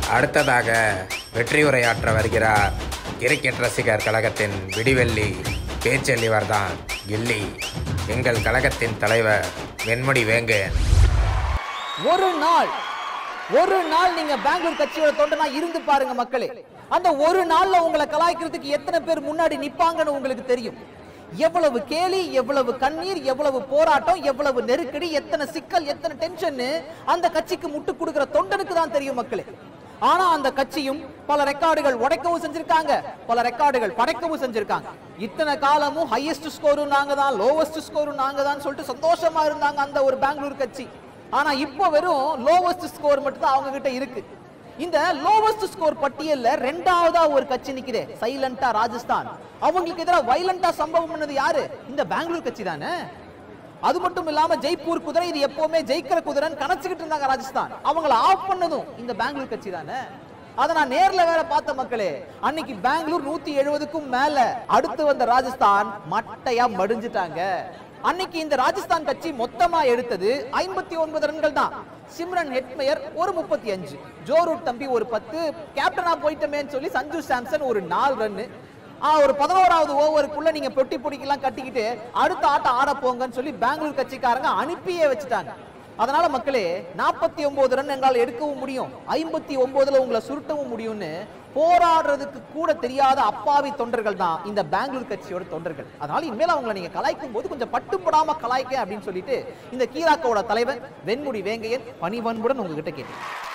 அடுத்ததாக வெற்றி உரையாற்ற வருகிறார் கிரிக்கெட் ரசிகர் கழகத்தின் விடிவெள்ளி பேச்செல்லிவர் தான் கில்லி எங்கள் கழகத்தின் தலைவர் வெண்முடி வேங்கன் ஒரு நாள் ஒரு நாள் நீங்க பெங்களூர் கட்சியோட தொண்டனா இருந்து பாருங்க மக்களே அந்த ஒரு நாள்ல உங்களை கலாய்க்கிறதுக்கு எத்தனை பேர் முன்னாடி நிப்பாங்கன்னு உங்களுக்கு தெரியும் எவ்வளவு கேலி எவ்வளவு கண்ணீர் எவ்வளவு போராட்டம் எவ்வளவு நெருக்கடி எத்தனை சிக்கல் எத்தனை டென்ஷன் அந்த கட்சிக்கு முட்டு கொடுக்கிற தொண்டனுக்கு தான் தெரியும் மக்களே ஆனா அந்த கட்சியும் பல ரெக்கார்டுகள் உடைக்கவும் செஞ்சிருக்காங்க பல ரெக்கார்டுகள் படைக்கவும் செஞ்சிருக்காங்க இத்தனை காலமும் ஹையஸ்ட் ஸ்கோரும் நாங்க தான் லோவஸ்ட் ஸ்கோரும் நாங்க தான் சொல்லிட்டு சந்தோஷமா இருந்தாங்க அந்த ஒரு பெங்களூர் கட்சி ஆனா இப்போ வெறும் லோவஸ்ட் ஸ்கோர் மட்டும் தான் அவங்க கிட்ட இருக்கு இந்த லோவஸ்ட் ஸ்கோர் பட்டியல்ல ரெண்டாவதா ஒரு கட்சி நிக்குதே சைலண்டா ராஜஸ்தான் அவங்களுக்கு எதிராக வைலண்டா சம்பவம் பண்ணது யாரு இந்த பெங்களூர் கட்சி தானே அது மட்டும் இல்லாம ஜெய்ப்பூர் குதிரை இது எப்பவுமே ஜெயிக்கிற குதிரைன்னு கணச்சுக்கிட்டு இருந்தாங்க ராஜஸ்தான் அவங்கள ஆஃப் பண்ணதும் இந்த பெங்களூர் கட்சி தானே அதை நான் நேர்ல வேற பார்த்த மக்களே அன்னைக்கு பெங்களூர் நூத்தி எழுபதுக்கும் மேல அடுத்து வந்த ராஜஸ்தான் மட்டையா மடிஞ்சிட்டாங்க அன்னைக்கு இந்த ராஜஸ்தான் கட்சி மொத்தமா எடுத்தது ஐம்பத்தி ஒன்பது ரன்கள் தான் சிம்ரன் ஹெட்மயர் ஒரு முப்பத்தி அஞ்சு ஜோரூட் தம்பி ஒரு பத்து கேப்டனா போயிட்டமேன்னு சொல்லி சஞ்சு சாம்சன் ஒரு நாலு ரன்னு ஆ, ஒரு பதினோராவது ஓவருக்குள்ள நீங்க பொட்டி பொடிக்கெல்லாம் கட்டிக்கிட்டு அடுத்த ஆட்டம் ஆட போங்கன்னு சொல்லி பெங்களூர் கட்சிக்காரங்க அனுப்பியே வச்சுட்டாங்க அதனால மக்களே நாற்பத்தி ஒன்பது ரன் எங்களால் எடுக்கவும் முடியும் ஐம்பத்தி ஒன்பதுல உங்களை சுருட்டவும் முடியும்னு போராடுறதுக்கு கூட தெரியாத அப்பாவி தொண்டர்கள் தான் இந்த பெங்களூர் கட்சியோட தொண்டர்கள் அதனால இனிமேல் அவங்களை நீங்க கலாய்க்கும் போது கொஞ்சம் பட்டுப்படாம கலாய்க்க அப்படின்னு சொல்லிட்டு இந்த கீராக்கோட தலைவர் வெண்முடி வேங்கையன் பணிவன்புடன் உங்ககிட்ட கேட்டேன்